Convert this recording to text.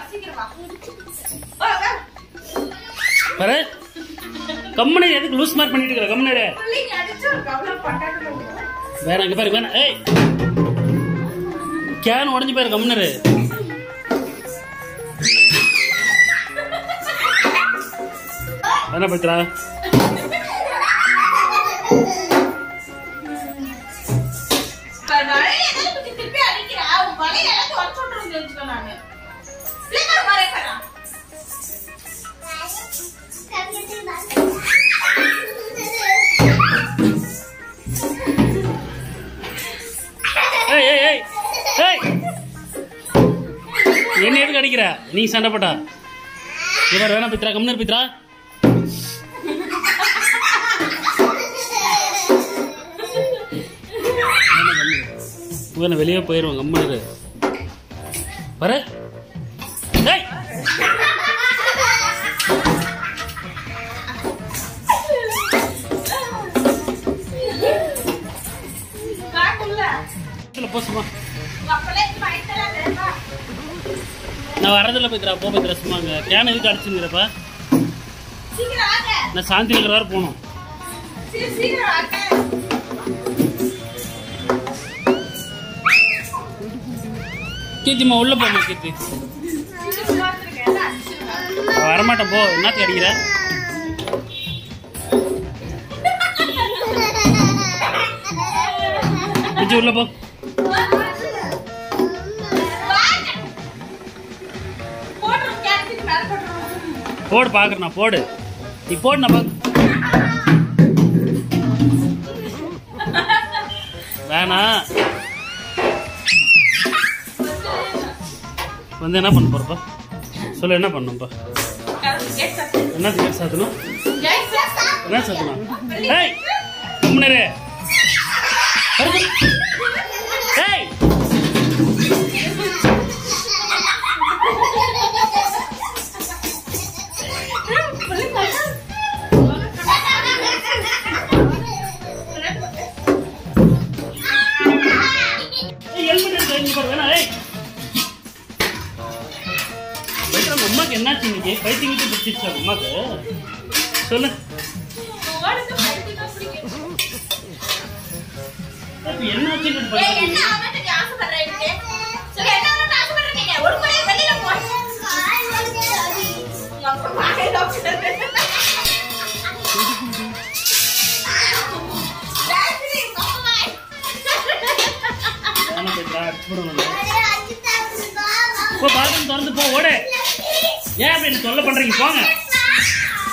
சீக்கிரம் வா. வா, வா. பாரு கம்முனு எதுக்கு லூஸ் மார்க் பண்ணிட்டு இருக்கிற கம்முனு பிள்ளைங்க அடிச்சு ஒரு கவலை பட்டாட்டு போகுது. வேற அங்க பாரு வேணா ஏய் கேன் உடஞ்சு போயிரு கம்முனரு என்ன பத்திரா இப்ப மழையை எதுக்கு இப்படி திருப்பி அடிக்கிறா? உன் மழையை எல்லாம் துவைச்சு விட்டுருன்னு நினைச்சுக்கோ நானு. சீக்கிரம் மழை பெறா. ஏய் ஏய் ஏய் ஏய் என்ன எதுக்கு அடிக்கிற நீ சண்டை போட்டா இவர் வேணா பித்ரா கம்முனு பித்ரா இவனை வெளியே போயிடுவான் கம்முனு வர ஏய் காட்டுல்ல. இதுல போ சும்மா உங்க அப்பளே மழைத்தெல்லாம் வேணாம். நான் வரதில்ல பித்ரா போ பித்ரா சும்மா அங்க கேன் எதுக்கு அடிச்சுங்கிறப்ப சீக்கிரம் வாங்க. நான் சாந்தி நகர் வர போகணும் சீ- சீக்கிரம் வாங்க. கீர்த்திமா உள்ள போமா கீர்த்தி சீக்கிரம் வந்துருங்க. எல்லாம் அடிச்சிருங்க. நான் வரமாட்டேன் போ என்னத்துக்கு அடிக்கிற விஜி உள்ள போ வாங்க. போட்டுருங்க, கேரட்டுக்கு மேல போட்டுருங்க. போடு பாக்குறேன் நான் போடு நீ போடு நான் பாக்கு வேணாம் வந்து என்ன பண்ண போறப்பா சொல்லு என்ன பண்ணும்பா கதவு கேட் தட்டு. என்னத்துக்கு சாத்தணும் கேட் தட்டு. என்ன சாத்தணும் ஏய் கம்முனரு ஏய் ஏய், helmet எடுத்து வை, இங்க பாரு, வேணாம், ஏய். பைத்தியம், உங்க அம்மாக்கு என்னாச்சு இன்னைக்கு பைத்தியம் கிட்ட பிடிச்சிருச்சா உங்க அம்மாக்கு சொல்லு ஓடுது, பைத்தியம் பிடிக்கும். இப்ப என்னாச்சு ஏய், என்ன ஆகட்டும்னு ஆசைப்படுற இதுக்கு? சொல்லு, என்ன ஆகட்டும்னு ஆசைப்படுறீங்க? உருப்படியா வெளியில போ. உங்க அப்பா வாயை நோக்கிட்டாரு. ஜாஸ்தி, உங்க அப்பா வாய். என்ன பைத்தியா அடிச்சு போடுவாங்க போ பாத்ரூம் திறந்து போ ஓடு ஏன் அப்படி என்ன தொல்லை பண்றீங்க போங்க